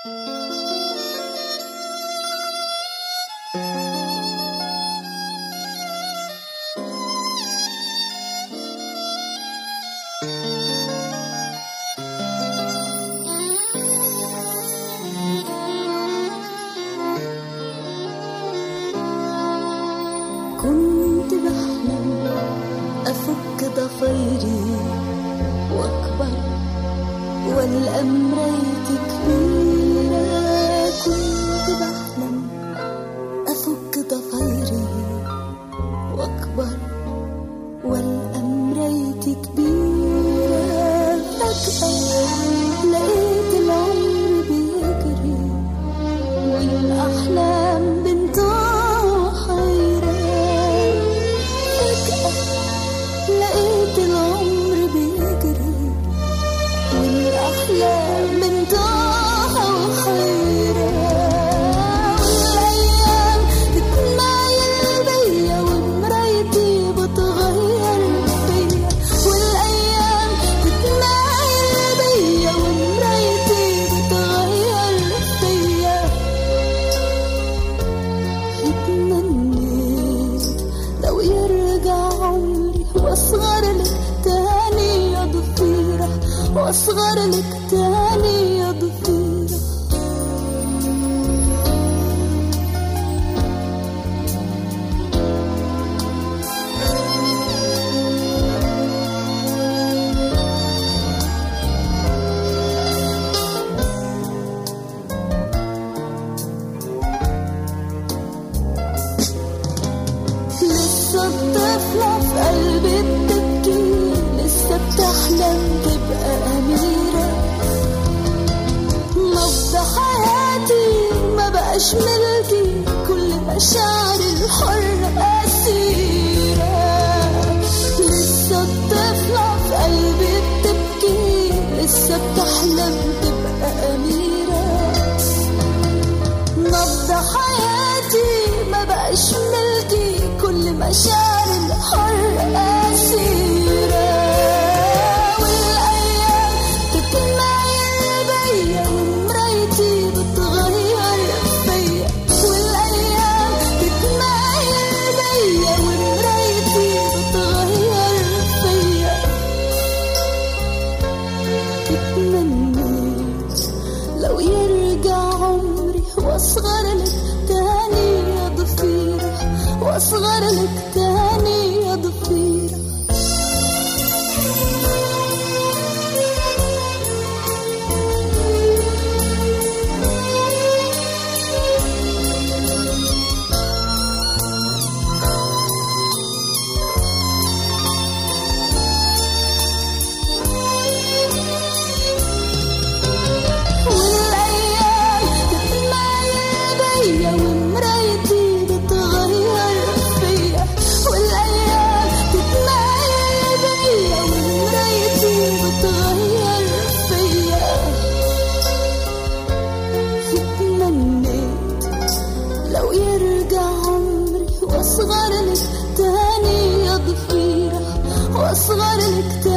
كنت بحلم أفك ضفيري وأكبر والأمريت كبيرة كنت بحلم أفك ضفيري وأكبر والأمريت كبيرة فجأة لقيت العمر بيجري والأحلام بنتها حيرة فجأة لقيت العمر بيجري والأحلام بنتها حيرة والأيام بتمايل بيا ومرايتي بتغير فيا والأيام بتمايل بيا ومرايتي بتغير فيا اتمنيت لو يرجع عمري واصغر لك تاني يا ضفيرة واصغر لك تاني يا ضفيرة لسه الطفلة في قلبي بتبكي لسه بتحلم تبقى أميرة نبض حياتي ما بقاش ملكي كل مشاعري الحرة أسيرة لسه الطفلة في قلبي بتبكي لسه بتحلم تبقى أميرة نبض حياتي ما بقاش ملكي كل مشاعر الحر أسيرة والأيام تتمايل بيا ومرايتي بتغير فيا والأيام تتمايل بيا ومرايتي بتغير فيا اتمنيت لو يرجع عمري واصغر لك تاني يا ضفيرة واصغر لك تاني يا ضفيرة والأيام تتمايل بيا ومرايتي بتغير فيا والأيام تتمايل بيا ومرايتي بتغير فيا اتمنيت لو يرجع عمري واصغر لك تاني يا ضفيرة واصغر لك تاني